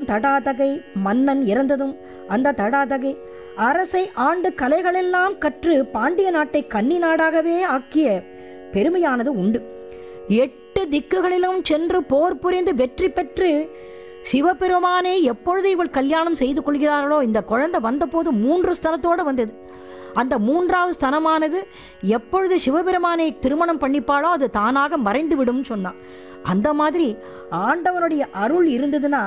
தடாதகை மன்னன் இறந்ததும் அந்த தடாதகை அரசை ஆண்டு கலைகளெல்லாம் கற்று பாண்டிய நாட்டை கன்னி நாடாகவே ஆக்கிய பெருமையானது உண்டு எட்டு திக்குகளிலும் சென்று போர் புரிந்து வெற்றி பெற்று சிவபெருமானே எப்பொழுது இவள் கல்யாணம் செய்து கொள்கிறார்களோ இந்த குழந்தை வந்தபோது மூன்று ஸ்தலத்தோடு வந்தது அந்த மூன்றாவது ஸ்தனமானது எப்பொழுது சிவபெருமானை திருமணம் பண்ணிப்பாளோ அது தானாக மறைந்து விடும் சொன்னான் அந்த மாதிரி ஆண்டவனுடைய அருள் இருந்ததுன்னா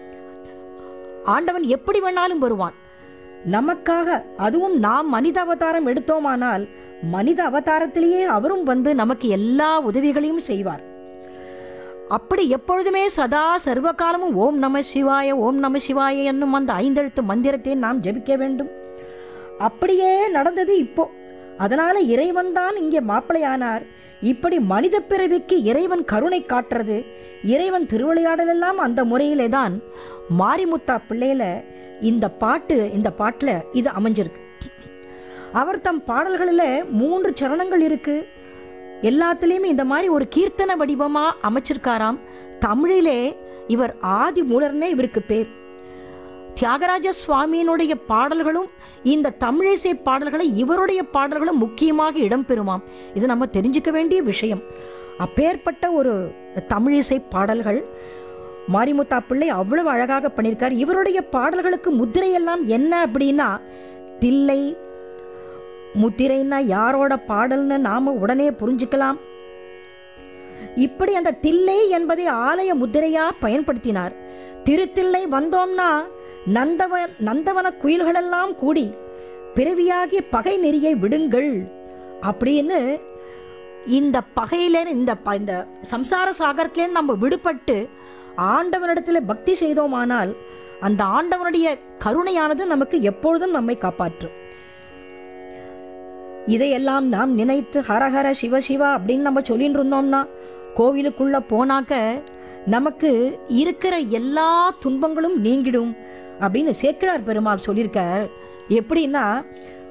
ஆண்டவன் எப்படி வேணாலும் வருவான் நமக்காக அதுவும் நாம் மனித அவதாரம் எடுத்தோமானால் மனித அவதாரத்திலேயே அவரும் வந்து நமக்கு எல்லா உதவிகளையும் செய்வார் அப்படி எப்பொழுதுமே சதா சர்வ காலமும் ஓம் நம சிவாய ஓம் நம சிவாய என்னும் அந்த ஐந்தெழுத்து மந்திரத்தை நாம் ஜெபிக்க வேண்டும் அப்படியே நடந்தது இப்போ அதனால இறைவன் தான் இங்கே மாப்பிளையானார் இப்படி மனித பிறவிக்கு இறைவன் கருணை காட்டுறது இறைவன் திருவிளையாடலெல்லாம் அந்த முறையிலே தான் மாரிமுத்தா பிள்ளையில இந்த பாட்டு இந்த பாட்டில் இது அமைஞ்சிருக்கு அவர் தம் பாடல்களில் மூன்று சரணங்கள் இருக்கு எல்லாத்துலேயுமே இந்த மாதிரி ஒரு கீர்த்தன வடிவமாக அமைச்சிருக்காராம் தமிழிலே இவர் ஆதி மூலர்னே இவருக்கு பேர் தியாகராஜ சுவாமியினுடைய பாடல்களும் இந்த தமிழிசை பாடல்களை இவருடைய பாடல்களும் முக்கியமாக இடம்பெறுமாம் இது நம்ம தெரிஞ்சுக்க வேண்டிய விஷயம் அப்பேற்பட்ட ஒரு தமிழிசை பாடல்கள் மாரிமுத்தா பிள்ளை அவ்வளவு அழகாக பண்ணியிருக்கார் இவருடைய பாடல்களுக்கு முத்திரையெல்லாம் என்ன அப்படின்னா தில்லை முத்திரைன்னா யாரோட பாடல்னு நாம உடனே புரிஞ்சுக்கலாம் இப்படி அந்த தில்லை என்பதை ஆலய முத்திரையா பயன்படுத்தினார் திருத்தில்லை வந்தோம்னா நந்தவ நந்தவன குயில்களெல்லாம் கூடி பிறவியாகிய பகை நெறியை விடுங்கள் அப்படின்னு இந்த பகையில இந்த ப- இந்த சம்சார சாகரத்திலேருந்து நம்ம விடுபட்டு ஆண்டவனிடத்தில் பக்தி செய்தோமானால் அந்த ஆண்டவனுடைய கருணையானது நமக்கு எப்பொழுதும் நம்மை காப்பாற்றும் இதையெல்லாம் நாம் நினைத்து ஹரஹர சிவ சிவா அப்படின்னு நம்ம சொல்லிட்டு இருந்தோம்னா கோவிலுக்குள்ள போனாக்க நமக்கு இருக்கிற எல்லா துன்பங்களும் நீங்கிடும் அப்படின்னு சேக்கிழார் பெருமாள் சொல்லியிருக்கார் எப்படின்னா